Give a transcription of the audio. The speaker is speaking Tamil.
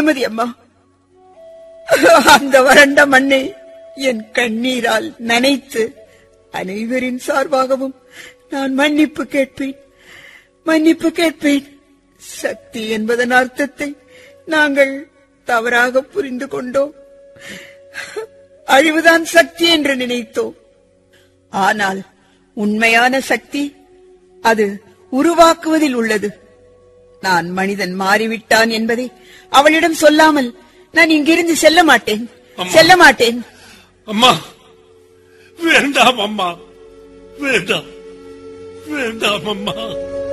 அனுமதி அம்மா அந்த வறண்ட மண்ணை என் கண்ணீரால் நனைத்து அனைவரின் சார்பாகவும் நான் மன்னிப்பு கேட்பேன் மன்னிப்பு கேட்பேன் சக்தி என்பதன் அர்த்தத்தை நாங்கள் தவறாக புரிந்து கொண்டோம் அழிவுதான் சக்தி என்று நினைத்தோம் ஆனால் உண்மையான சக்தி அது உருவாக்குவதில் உள்ளது நான் மனிதன் மாறிவிட்டான் என்பதை அவளிடம் சொல்லாமல் நான் இங்கிருந்து செல்ல மாட்டேன் அம்மா. செல்ல மாட்டேன் அம்மா வேண்டாம் அம்மா வேண்டாம் வேண்டாம் அம்மா